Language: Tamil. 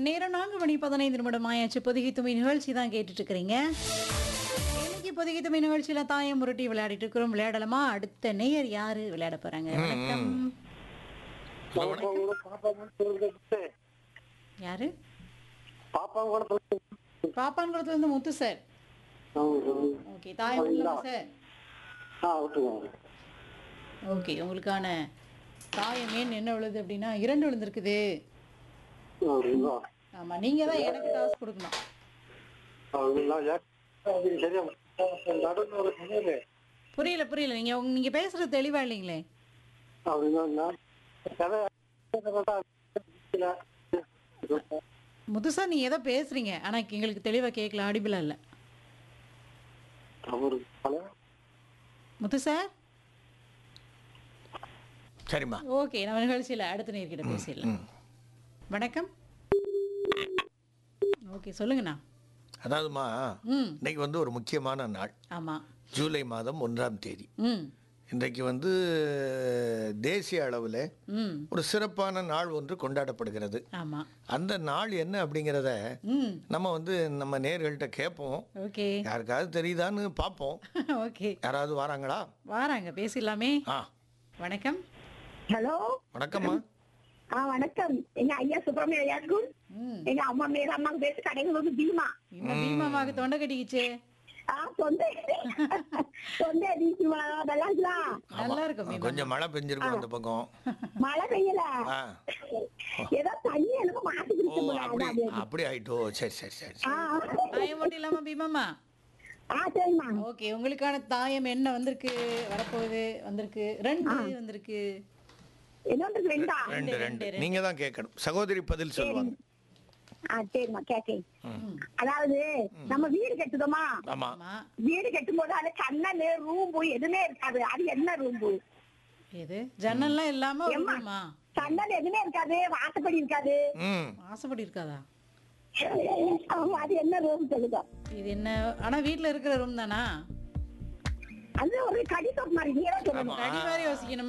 நேரம் நான்கு மணி பதினைந்து நிமிடம் ஆயாச்சு பொதுகை துணி நிகழ்ச்சி தான் கேட்டுட்டு இருக்கிறீங்க இன்னைக்கு பொதுகை துணி நிகழ்ச்சியில தாயம் முரட்டி விளையாடிட்டு இருக்கிறோம் விளையாடலாமா அடுத்த நேயர் யாரு விளையாட போறாங்க வணக்கம் பாப்பா கூட பாப்பா கூட சொல்றது யாரு பாப்பா கூட சொல்றது பாப்பான்குளத்துல இருந்து முத்து சார் ஓகே தாயம் இல்லையா சார் ஆ விட்டுருவாங்க ஓகே உங்களுக்கான தாயம் ஏன் என்ன விழுது அப்படின்னா இரண்டு விழுந்திருக்குது அப்படிங்களா ஆமா நீங்க தான் எனக்கு டாஸ் கொடுக்கணும் அப்படிங்களா ஏன் அது சரியா நடுவில் ஒரு சொன்னீங்களே புரியல புரியல நீங்க உங்க- நீங்க பேசுறது தெளிவா இல்லைங்களே அப்படிங்களா நான் கதை இல்ல. முத்து சார் நீங்க ஏதோ பேசுறீங்க ஆனா எங்களுக்கு தெளிவா கேட்கல அடிபிளா இல்ல அவரு பல முத்து சார் சரிம்மா ஓகே நம்ம நிகழ்ச்சியில் அடுத்த நேர்கிட்ட பேசிடலாம் வணக்கம் ஓகே சொல்லுங்கண்ணா அதாவதுமா ம் இன்னைக்கு வந்து ஒரு முக்கியமான நாள் ஆமா ஜூலை மாதம் ஒன்றாம் தேதி ம் இன்றைக்கு வந்து தேசிய அளவில் ம் ஒரு சிறப்பான நாள் ஒன்று கொண்டாடப்படுகிறது ஆமா அந்த நாள் என்ன அப்படிங்கிறத ம் நம்ம வந்து நம்ம நேர்கள்ட்ட கேட்போம் ஓகே யாருக்காவது தெரியுதான்னு பார்ப்போம் ஓகே யாராவது வராங்களா வாராங்க பேசிடலாமே ஆ வணக்கம் ஹலோ வணக்கம்மா ஆ வணக்கம் எங்க ஐயா சுப்பிரமணிய ஐயாக்கும் ம் எங்க அம்மா மேல அம்மாக்கு பேச கடைகளோடு பீமா இன்னும் பீமாமாவுக்கு தொண்டை கட்டிக்கிச்சு ஆ சொந்த சொந்த பீமா நல்லா இருக்கலாம் நல்லா இருக்கும் பீமா கொஞ்சம் மழை பெஞ்சிருக்கும் அந்த பக்கம் மழை பெய்யல ஆ ஏதோ தண்ணி என்னமோ மாத்தி ஓ குடிச்ச போல அப்படி அதான் அது. அப்படி ஆயிட்டோ சரி சரி சரி ஆ தாயம் மட்டும் இல்லாம பீமாமா ஆ சரிம்மா ஓகே உங்களுக்கான தாயம் என்ன வந்திருக்கு வரப்போகுது வந்திருக்கு ரெண்டு வந்திருக்கு என்னொன்று ரெண்டா ரெண்டு ரெண்டு நீங்க தான் கேட்கணும் சகோதரி பதில் சொல்லுவாங்க ஆ சரிம்மா கேக்கேன் அதாவது நம்ம வீடு கட்டுதோமா ஆமா ஆமா வீடு கட்டும் போது அது சன்னல் ரூம்பு எதுவுமே இருக்காது அது என்ன ரூம்பு எது ஜன்னல்லாம் இல்லாம ஒரு ஏம்மா? ரூமா சன்னல் எதுவுமே இருக்காது வாசப்படி இருக்காது ம் ஆசைப்படி இருக்காதா ஆமா அது என்ன ரூம் சொல்லுங்க இது என்ன ஆனா வீட்ல இருக்கிற ரூம் தானா அது ஒரு கடிதம் மாதிரி நீங்க தான் சொல்லணும் கடி மாதிரி யோசிக்கணும்